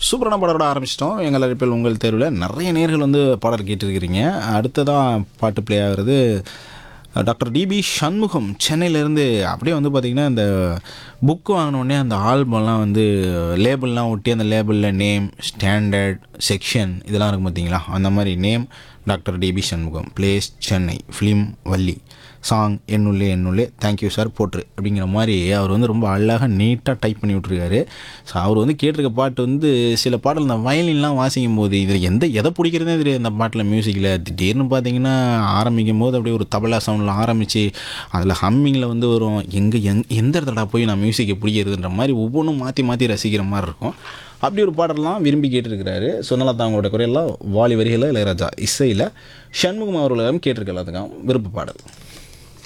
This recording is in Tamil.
சூப்பரான பாடலோட ஆரம்பிச்சிட்டோம் எங்கள் அழைப்பில் உங்கள் தேர்வில் நிறைய நேர்கள் வந்து பாடல் கேட்டிருக்கிறீங்க அடுத்ததான் பாட்டு ப்ளே ஆகிறது டாக்டர் டிபி சண்முகம் சென்னையிலேருந்து அப்படியே வந்து பார்த்திங்கன்னா இந்த புக்கு வாங்கினோடனே அந்த ஆல்பம்லாம் வந்து லேபிள்லாம் ஒட்டி அந்த லேபிளில் நேம் ஸ்டாண்டர்ட் செக்ஷன் இதெல்லாம் இருக்கும் பார்த்தீங்களா அந்த மாதிரி name doctor TP Shanmugam place Chennai film Valli song என்னுள்ளே என்னுள்ளே தேங்க்யூ சார் போட்ரு அப்படிங்கிற மாதிரி அவர் வந்து ரொம்ப அழகாக நீட்டாக டைப் பண்ணி விட்ருக்காரு ஸோ அவர் வந்து கேட்டிருக்க பாட்டு வந்து சில பாடல் இந்த வயலின்லாம் வாசிக்கும் போது இதில் எந்த எதை பிடிக்கிறதே தெரியாது இந்த பாட்டில் மியூசிக்கில் திடீர்னு பார்த்தீங்கன்னா ஆரம்பிக்கும் போது அப்படியே ஒரு தபலா சவுண்டில் ஆரம்பித்து அதில் ஹம்மிங்கில் வந்து வரும் எங்கே எங் எந்த இடத்துல போய் நான் மியூசிக்கை பிடிக்கிறதுன்ற மாதிரி ஒவ்வொன்றும் மாற்றி மாற்றி ரசிக்கிற மாதிரி இருக்கும் அப்படி ஒரு பாடலாம் விரும்பி கேட்டிருக்கிறாரு சொன்னலாம் அவங்களோட குறையெல்லாம் வாலி வரிகளில் இளையராஜா இசையில் சண்முகம் அவர்களிடம் கேட்டிருக்க எல்லாத்துக்கும் விருப்ப பாடல்